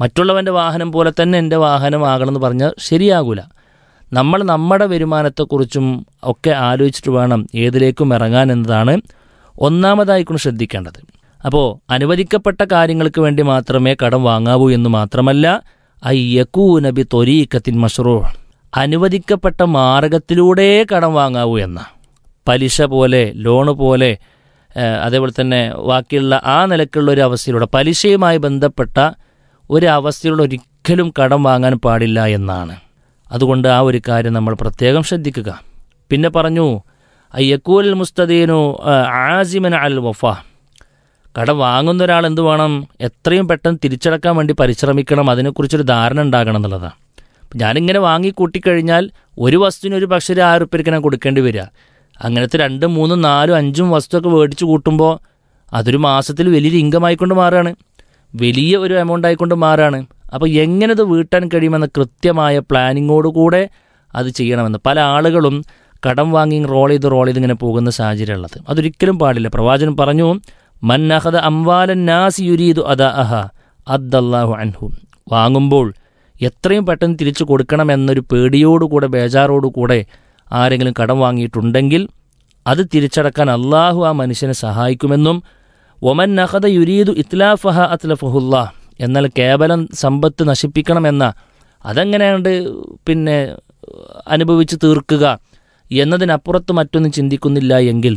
മറ്റുള്ളവൻ്റെ വാഹനം പോലെ തന്നെ എൻ്റെ വാഹനമാകണമെന്ന് പറഞ്ഞാൽ ശരിയാകൂല നമ്മൾ നമ്മുടെ വരുമാനത്തെക്കുറിച്ചും ഒക്കെ ആലോചിച്ചിട്ട് വേണം ഏതിലേക്കും ഇറങ്ങാൻ എന്നതാണ് ഒന്നാമതായിക്കൊണ്ട് ശ്രദ്ധിക്കേണ്ടത് അപ്പോൾ അനുവദിക്കപ്പെട്ട കാര്യങ്ങൾക്ക് വേണ്ടി മാത്രമേ കടം വാങ്ങാവൂ എന്ന് മാത്രമല്ല അയ്യക്കൂ നബി തൊരീക്കത്തിൻ മഷ്റൂ അനുവദിക്കപ്പെട്ട മാർഗത്തിലൂടെ കടം വാങ്ങാവൂ എന്ന പലിശ പോലെ ലോണ് പോലെ ഏഹ്, അതേപോലെ തന്നെ ബാക്കിയുള്ള ആ നിലക്കുള്ള ഒരു അവസ്ഥയിലൂടെ പലിശയുമായി ബന്ധപ്പെട്ട ഒരു അവസ്ഥയിലൂടെ ഒരിക്കലും കടം വാങ്ങാൻ പാടില്ല എന്നാണ് അതുകൊണ്ട് ആ ഒരു കാര്യം നമ്മൾ പ്രത്യേകം ശ്രദ്ധിക്കുക പിന്നെ പറഞ്ഞു അയ്യക്കൂൽ മുസ്തദീനു ആസിമൻ അൽ വഫ കടം വാങ്ങുന്ന ഒരാൾ എന്ത് വേണം എത്രയും പെട്ടെന്ന് തിരിച്ചടക്കാൻ വേണ്ടി പരിശ്രമിക്കണം അതിനെക്കുറിച്ചൊരു ധാരണ ഉണ്ടാകണം എന്നുള്ളതാണ് അപ്പം ഞാനിങ്ങനെ വാങ്ങി കൂട്ടിക്കഴിഞ്ഞാൽ ഒരു വസ്തുവിന് ഒരു പക്ഷേ ഒരു ആയിരം ഉറുപ്പ്യക്ക് ഞാൻ കൊടുക്കേണ്ടി വരിക അങ്ങനത്തെ രണ്ടും മൂന്നും നാലും അഞ്ചും വസ്തുവൊക്കെ മേടിച്ച് കൂട്ടുമ്പോൾ അതൊരു മാസത്തിൽ വലിയൊരു ഇൻകം ആയിക്കൊണ്ട് മാറുകയാണ് വലിയ ഒരു എമൗണ്ട് ആയിക്കൊണ്ട് മാറുകയാണ് അപ്പോൾ എങ്ങനെ ഇത് വീട്ടാൻ കഴിയുമെന്ന കൃത്യമായ പ്ലാനിങ്ങോടുകൂടെ അത് ചെയ്യണമെന്ന് പല ആളുകളും കടം വാങ്ങി റോൾ ചെയ്ത് റോൾ ചെയ്ത് ഇങ്ങനെ പോകുന്ന സാഹചര്യം ഉള്ളത് അതൊരിക്കലും പാടില്ല പ്രവാചകൻ പറഞ്ഞു മന്നഹദ അംവാലൻ നാസി യുരീദു അദ അഹ അദ്ദല്ലാഹു അൻഹു വാങ്ങുമ്പോൾ എത്രയും പെട്ടെന്ന് തിരിച്ചു കൊടുക്കണമെന്നൊരു പേടിയോടുകൂടെ ബേജാറോടുകൂടെ ആരെങ്കിലും കടം വാങ്ങിയിട്ടുണ്ടെങ്കിൽ അത് തിരിച്ചടക്കാൻ അള്ളാഹു ആ മനുഷ്യനെ സഹായിക്കുമെന്നും ഒമൻ നഹദ യുരീദു ഇത്ലാഫഹ അത്ലഫഹുല്ല എന്നാൽ കേവലം സമ്പത്ത് നശിപ്പിക്കണമെന്ന അതെങ്ങനെയാണ്ട് പിന്നെ അനുഭവിച്ച് തീർക്കുക എന്നതിനപ്പുറത്ത് മറ്റൊന്നും ചിന്തിക്കുന്നില്ല എങ്കിൽ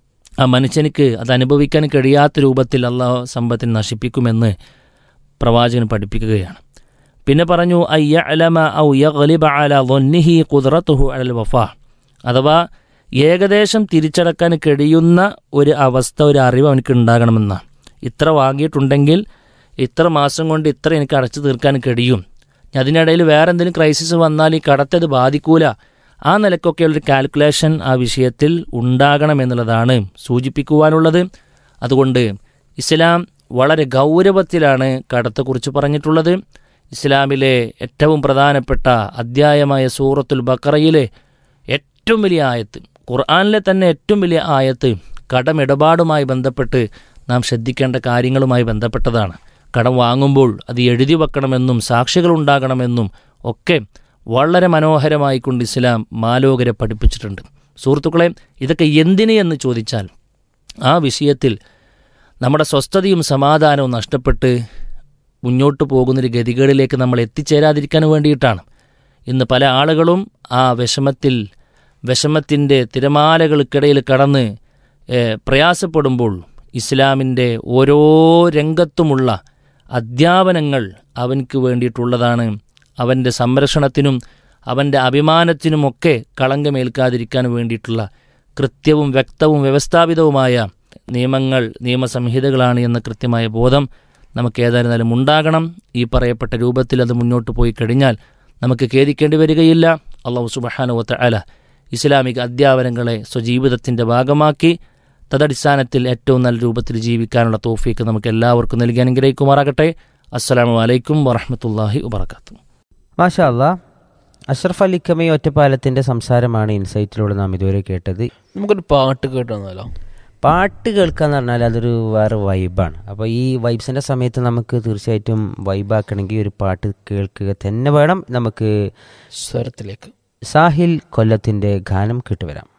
ആ മനുഷ്യനിക്ക് അത് അനുഭവിക്കാൻ കഴിയാത്ത രൂപത്തിൽ അള്ളാഹു സമ്പത്തിനെ നശിപ്പിക്കുമെന്ന് പ്രവാചകൻ പഠിപ്പിക്കുകയാണ് പിന്നെ പറഞ്ഞു അയ്യ അലമ ഔ യഗ്ലിബ അല ظنിഹി ഖുദ്റത്തുഹു അലൽ വഫ അഥവാ ഏകദേശം തിരിച്ചടക്കാൻ കഴിയുന്ന ഒരു അവസ്ഥ ഒരു അറിവ് അവനക്ക് ഉണ്ടാകണമെന്ന ഇത്ര വാങ്ങിയിട്ടുണ്ടെങ്കിൽ ഇത്ര മാസം കൊണ്ട് ഇത്ര എനിക്ക് അടച്ചു തീർക്കാൻ കഴിയും അതിനിടയിൽ വേറെ എന്തെങ്കിലും ക്രൈസിസ് വന്നാൽ ഈ കടത്തെ അത് ബാധിക്കൂല ആ നിലക്കൊക്കെയുള്ളൊരു കാൽക്കുലേഷൻ ആ വിഷയത്തിൽ ഉണ്ടാകണമെന്നുള്ളതാണ് സൂചിപ്പിക്കുവാനുള്ളത് അതുകൊണ്ട് ഇസ്ലാം വളരെ ഗൗരവത്തിലാണ് കടത്തെക്കുറിച്ച് പറഞ്ഞിട്ടുള്ളത് ഇസ്ലാമിലെ ഏറ്റവും പ്രധാനപ്പെട്ട അധ്യായമായ സൂറത്തുൽ ബക്കറയിലെ ഏറ്റവും വലിയ ആയത്ത് ഖുർആാനിലെ തന്നെ ഏറ്റവും വലിയ ആയത്ത് കടമിടപാടുമായി ബന്ധപ്പെട്ട് നാം ശ്രദ്ധിക്കേണ്ട കാര്യങ്ങളുമായി ബന്ധപ്പെട്ടതാണ് കടം വാങ്ങുമ്പോൾ അത് എഴുതി വെക്കണമെന്നും സാക്ഷികൾ ഉണ്ടാകണമെന്നും ഒക്കെ വളരെ മനോഹരമായി കൊണ്ട് ഇസ്ലാം മാലോകരെ പഠിപ്പിച്ചിട്ടുണ്ട് സുഹൃത്തുക്കളെ ഇതൊക്കെ എന്തിന് എന്ന് ചോദിച്ചാൽ ആ വിഷയത്തിൽ നമ്മുടെ സ്വസ്ഥതയും സമാധാനവും നഷ്ടപ്പെട്ട് മുന്നോട്ട് പോകുന്നൊരു ഗതികേടിലേക്ക് നമ്മൾ എത്തിച്ചേരാതിരിക്കാൻ വേണ്ടിയിട്ടാണ് ഇന്ന് പല ആളുകളും ആ വിഷമത്തിൽ വിഷമത്തിൻ്റെ തിരമാലകൾക്കിടയിൽ കടന്ന് ഏഹ്, പ്രയാസപ്പെടുമ്പോൾ ഇസ്ലാമിൻ്റെ ഓരോ രംഗത്തുമുള്ള അധ്യാപനങ്ങൾ അവൻക്ക് വേണ്ടിയിട്ടുള്ളതാണ് അവൻ്റെ സംരക്ഷണത്തിനും അവൻ്റെ അഭിമാനത്തിനുമൊക്കെ കളങ്കമേൽക്കാതിരിക്കാൻ വേണ്ടിയിട്ടുള്ള കൃത്യവും വ്യക്തവും വ്യവസ്ഥാപിതവുമായ നിയമങ്ങൾ നിയമസംഹിതകളാണ് എന്ന കൃത്യമായ ബോധം നമുക്ക് ഏതായിരുന്നാലും ഉണ്ടാകണം ഈ പറയപ്പെട്ട രൂപത്തിൽ അത് മുന്നോട്ട് പോയി കഴിഞ്ഞാൽ നമുക്ക് ഖേദിക്കേണ്ടി വരികയില്ല അള്ളാഹു സുബഹാനുവത്ത അല ഇസ്ലാമിക അധ്യാപനങ്ങളെ സ്വജീവിതത്തിൻ്റെ ഭാഗമാക്കി തദടിസ്ഥാനത്തിൽ ഏറ്റവും നല്ല രൂപത്തിൽ ജീവിക്കാനുള്ള തോഫീക്ക് നമുക്ക് എല്ലാവർക്കും നൽകി അനുഗ്രഹിക്കുമാറാകട്ടെ അസ്സലാമു അലൈക്കും വറഹമത്തല്ലാഹി വബർക്കാത്തു മാഷാ അല്ലാ അഷ്റഫ് അലിക്കമി ഒറ്റപ്പാലത്തിന്റെ സംസാരമാണ് ഇൻസൈറ്റിലൂടെ നാം ഇതുവരെ കേട്ടത് നമുക്കൊരു പാട്ട് കേട്ട് വന്നാലോ പാട്ട് കേൾക്കുക എന്ന് പറഞ്ഞാൽ അതൊരു വേറെ വൈബാണ് അപ്പോൾ ഈ വൈബ്സിൻ്റെ സമയത്ത് നമുക്ക് തീർച്ചയായിട്ടും വൈബാക്കണമെങ്കിൽ ഒരു പാട്ട് കേൾക്കുക തന്നെ വേണം നമുക്ക് സ്വരത്തിലേക്ക് സാഹിൽ കൊല്ലത്തിൻ്റെ ഗാനം കേട്ടുവരാം